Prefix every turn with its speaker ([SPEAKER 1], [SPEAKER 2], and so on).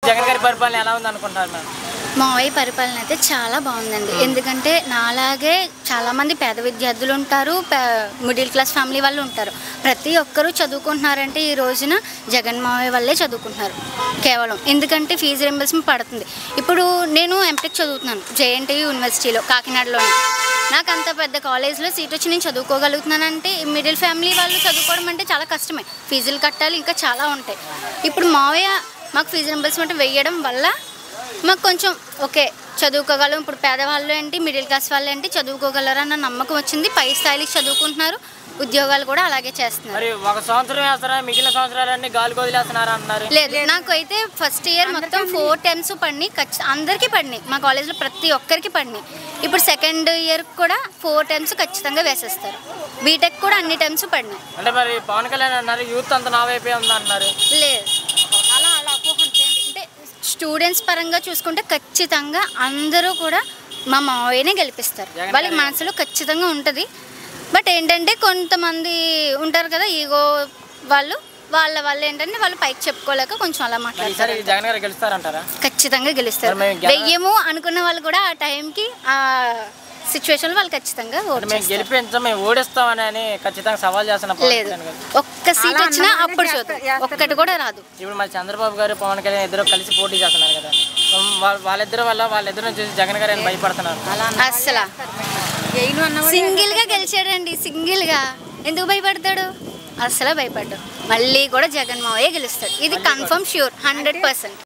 [SPEAKER 1] జగన్ గారి పరిపాలన ఎలా ఉంది అనుకుంటారు మేడం
[SPEAKER 2] మావయ్య పరిపాలన అయితే చాలా బాగుందండి ఎందుకంటే నాలాగే చాలామంది పేద విద్యార్థులు ఉంటారు మిడిల్ క్లాస్ ఫ్యామిలీ వాళ్ళు ఉంటారు ప్రతి ఒక్కరూ చదువుకుంటున్నారంటే ఈ రోజున జగన్ మావయ్య వల్లే చదువుకుంటున్నారు కేవలం ఎందుకంటే ఫీజు రింబర్స్మెంట్ పడుతుంది ఇప్పుడు నేను ఎంటెక్ చదువుతున్నాను జేఎన్టీ యూనివర్సిటీలో కాకినాడలోనే నాకు అంత పెద్ద కాలేజ్లో సీట్ వచ్చి నేను చదువుకోగలుగుతున్నానంటే మిడిల్ ఫ్యామిలీ వాళ్ళు చదువుకోవడం అంటే చాలా కష్టమే ఫీజులు కట్టాలి ఇంకా చాలా ఉంటాయి ఇప్పుడు మావయ్య మాకు ఫీజు రింబర్స్మెంట్ వేయడం వల్ల మాకు కొంచెం ఓకే చదువుకోగలం ఇప్పుడు పేదవాళ్ళు ఏంటి మిడిల్ క్లాస్ వాళ్ళు ఏంటి చదువుకోగలరు అన్న నమ్మకం వచ్చింది పై స్థాయికి చదువుకుంటున్నారు ఉద్యోగాలు కూడా అలాగే చేస్తున్నారు
[SPEAKER 1] మరి ఒక సంవత్సరం వేస్తారా మిగిలిన సంవత్సరాలన్నీ గాలి వదిలేస్తున్నారా అంటున్నారు
[SPEAKER 2] లేదు నాకు అయితే ఫస్ట్ ఇయర్ మొత్తం ఫోర్ టైమ్స్ పడినాయి ఖచ్చి అందరికీ పడినాయి మా కాలేజ్లో ప్రతి ఒక్కరికి పడినాయి ఇప్పుడు సెకండ్ ఇయర్ కూడా ఫోర్ టైమ్స్ ఖచ్చితంగా వేసేస్తారు బీటెక్ కూడా అన్ని టైమ్స్ పడినాయి
[SPEAKER 1] అంటే మరి పవన్ కళ్యాణ్ అన్నారు యూత్ అంతా నా వైపే ఉంది అంటున్నారు
[SPEAKER 2] లేదు అలా అలా అపోహ అంటే స్టూడెంట్స్ పరంగా చూసుకుంటే ఖచ్చితంగా అందరూ కూడా మా మావయ్యనే గెలిపిస్తారు
[SPEAKER 1] జగన్
[SPEAKER 2] వాళ్ళకి
[SPEAKER 1] గారే.
[SPEAKER 2] మనసులో ఖచ్చితంగా ఉంటుంది బట్ ఏంటంటే కొంతమంది ఉంటారు కదా ఈగో వాళ్ళు వాళ్ళ వాళ్ళు ఏంటంటే వాళ్ళు పైకి చెప్పుకోలేక కొంచెం అలా
[SPEAKER 1] మరి ఈసారి
[SPEAKER 2] మాట్లాడతారు
[SPEAKER 1] జగన్ గారు గెలుస్తారంటారా
[SPEAKER 2] ఖచ్చితంగా గెలుస్తారు
[SPEAKER 1] మరి మేము గెల-
[SPEAKER 2] వెయ్యము అనుకున్న వాళ్ళు కూడా ఆ టైంకి ఆ సిచ్యువేషన్ వాళ్ళు ఖచ్చితంగా ఓట్
[SPEAKER 1] అంటే మేము
[SPEAKER 2] చేస్తారు.
[SPEAKER 1] గెలిపించాం మేము ఓడిస్తామని అని ఖచ్చితంగా సవాల్ చేస్తున్న పవన్
[SPEAKER 2] లేదు
[SPEAKER 1] కళ్యాణ్ గారు
[SPEAKER 2] ఒక్క సీట్ వచ్చినా అప్పుడు చూద్దాం ఒక్కటి కూడా రాదు
[SPEAKER 1] ఇప్పుడు మరి చంద్రబాబు గారు పవన్ కళ్యాణ్ ఇద్దరు కలిసి పోటీ చేస్తున్నారు కదా వాళ్ళ- వాళ్ళిద్దరి వల్ల వాళ్ళిద్దరు చూసి జగన్ గారు ఏం భయపడుతున్నారు
[SPEAKER 2] అస్సలు సింగిల్ గా గెలిచాడండి సింగిల్ గా ఎందుకు భయపడతాడు అస్సలు భయపడ్డాడు మళ్ళీ కూడా జగన్ మావయ్య గెలుస్తాడు ఇది కన్ఫర్మ్ ష్యూర్ హండ్రెడ్ పర్సెంట్